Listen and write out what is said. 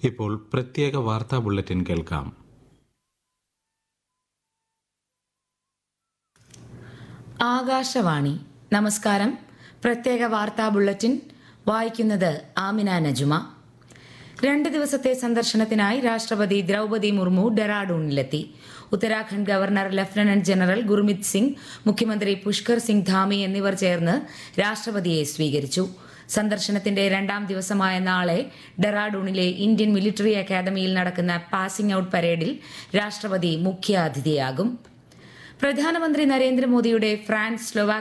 ഇപ്പോൾ പ്രത്യേക വാർത്താ ബുള്ളറ്റിൻ കേൾക്കാം ആകാശവാണി നമസ്കാരം പ്രത്യേക വാർത്താ ബുള്ളറ്റിൻ വായിക്കുന്നത് ആമിന നജുമ രണ്ട് ദിവസത്തെ സന്ദർശനത്തിനായി രാഷ്ട്രപതി ദ്രൗപതി മുർമു ഡെറാഡൂണിലെത്തി Uttarakhand governor lieutenant general Gurmit Singh മുഖ്യമന്ത്രി പുഷ്കർ സിംഗ് ധാമി എന്നിവർ ചേർന്ന് രാഷ്ട്രപതിയെ സ്വീകരിച്ചു സന്ദർശനത്തിന്റെ രണ്ടാം ദിവസമായ നാളെ ഡെറാഡൂണിലെ ഇന്ത്യൻ മിലിറ്ററി അക്കാദമിയിൽ നടക്കുന്ന പാസിംഗ് ഔട്ട് പരേഡിൽ രാഷ്ട്രപതി മുഖ്യാതിഥിയാകും പ്രധാനമന്ത്രി നരേന്ദ്രമോദിയുടെ ഫ്രാൻസ് സ്ലൊവാക്യ